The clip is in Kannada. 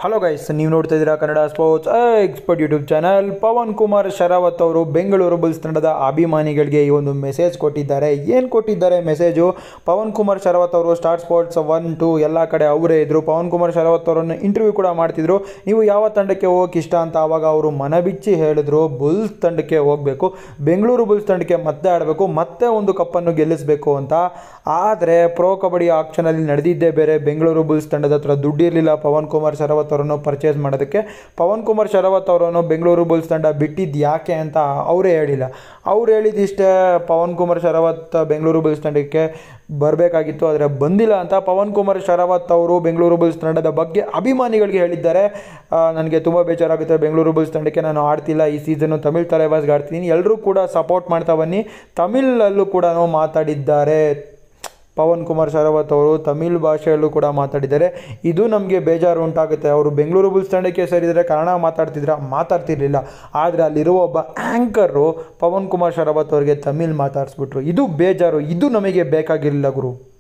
ಹಲೋ ಗೈಸ್ ನೀವು ನೋಡ್ತಾ ಇದ್ದೀರಾ Kannada sports expert YouTube channel Pawan Kumar Sehrawat ಅವರು ಬೆಂಗಳೂರು ಬುಲ್ಸ್ ತಂಡದ ಅಭಿಮಾನಿಗಳಿಗೆ ಈ ಒಂದು ಮೆಸೇಜ್ ಕೊಟ್ಟಿದ್ದಾರೆ ಏನು ಕೊಟ್ಟಿದ್ದಾರೆ ಮೆಸೇಜು ಪವನ್ ಕುಮಾರ್ ಶರಾವತ್ ಅವರು ಸ್ಟಾರ್ ಸ್ಪೋರ್ಟ್ಸ್ ಒನ್ ಟು ಎಲ್ಲ ಕಡೆ ಅವರೇ ಇದ್ದರು ಪವನ್ ಕುಮಾರ್ ಶರಾವತ್ ಅವರನ್ನು ಇಂಟರ್ವ್ಯೂ ಕೂಡ ಮಾಡ್ತಿದ್ರು ನೀವು ಯಾವ ತಂಡಕ್ಕೆ ಹೋಗೋಕೆ ಇಷ್ಟ ಅಂತ ಆವಾಗ ಅವರು ಮನಬಿಚ್ಚಿ ಹೇಳಿದ್ರು ಬುಲ್ಸ್ ತಂಡಕ್ಕೆ ಹೋಗಬೇಕು ಬೆಂಗಳೂರು ಬುಲ್ಸ್ ತಂಡಕ್ಕೆ ಮತ್ತೆ ಆಡಬೇಕು ಮತ್ತೆ ಒಂದು ಕಪ್ಪನ್ನು ಗೆಲ್ಲಿಸಬೇಕು ಅಂತ ಆದರೆ ಪ್ರೋ ಕಬಡ್ಡಿ ಆಕ್ಷನಲ್ಲಿ ನಡೆದಿದ್ದೇ ಬೇರೆ ಬೆಂಗಳೂರು ಬುಲ್ಸ್ ತಂಡದ ಹತ್ರ ದುಡ್ಡಿರಲಿಲ್ಲ ಪವನ್ ಕುಮಾರ್ ಶರಾವತ್ ಅವರನ್ನು ಪರ್ಚೇಸ್ ಮಾಡೋದಕ್ಕೆ ಪವನ್ ಕುಮಾರ್ ಶರಾವತ್ ಅವರನ್ನು ಬೆಂಗಳೂರು ಬುಲ್ಸ್ ತಂಡ ಬಿಟ್ಟಿದ್ದು ಯಾಕೆ ಅಂತ ಅವರೇ ಹೇಳಿಲ್ಲ ಅವ್ರು ಹೇಳಿದಿಷ್ಟೇ ಪವನ್ ಕುಮಾರ್ ಶರಾವತ್ ಬೆಂಗಳೂರು ಬುಲ್ಸ್ ತಂಡಕ್ಕೆ ಬರಬೇಕಾಗಿತ್ತು ಆದರೆ ಬಂದಿಲ್ಲ ಅಂತ ಪವನ್ ಕುಮಾರ್ ಶರಾವತ್ ಅವರು ಬೆಂಗಳೂರು ಬುಲ್ಸ್ ತಂಡದ ಬಗ್ಗೆ ಅಭಿಮಾನಿಗಳಿಗೆ ಹೇಳಿದ್ದಾರೆ ನನಗೆ ತುಂಬ ಬೇಜಾರಾಗುತ್ತೆ ಬೆಂಗಳೂರು ಬುಲ್ಸ್ ತಂಡಕ್ಕೆ ನಾನು ಆಡ್ತಿಲ್ಲ ಈ ಸೀಸನ್ನು ತಮಿಳ್ ತಲೆಬಾಸ್ಗೆ ಆಡ್ತೀನಿ ಎಲ್ಲರೂ ಕೂಡ ಸಪೋರ್ಟ್ ಮಾಡ್ತಾ ಬನ್ನಿ ತಮಿಳಲ್ಲೂ ಕೂಡ ಮಾತಾಡಿದ್ದಾರೆ ಪವನ್ ಕುಮಾರ್ ಶರಾವತ್ ಅವರು ತಮಿಳ್ ಭಾಷೆಯಲ್ಲೂ ಕೂಡ ಮಾತಾಡಿದ್ದಾರೆ ಇದು ನಮಗೆ ಬೇಜಾರು ಉಂಟಾಗುತ್ತೆ ಅವರು ಬೆಂಗಳೂರು ಬುಲ್ಸ್ ತಂಡಕ್ಕೆ ಸೇರಿದರೆ ಕನ್ನಡ ಮಾತಾಡ್ತಿದ್ರ ಮಾತಾಡ್ತಿರ್ಲಿಲ್ಲ ಆದರೆ ಅಲ್ಲಿರುವ ಒಬ್ಬ ಆ್ಯಂಕರು ಪವನ್ ಕುಮಾರ್ ಶರಾವತ್ ಅವರಿಗೆ ತಮಿಳ್ ಮಾತಾಡಿಸ್ಬಿಟ್ರು ಇದು ಬೇಜಾರು ಇದು ನಮಗೆ ಬೇಕಾಗಿರಲಿಲ್ಲ ಗುರು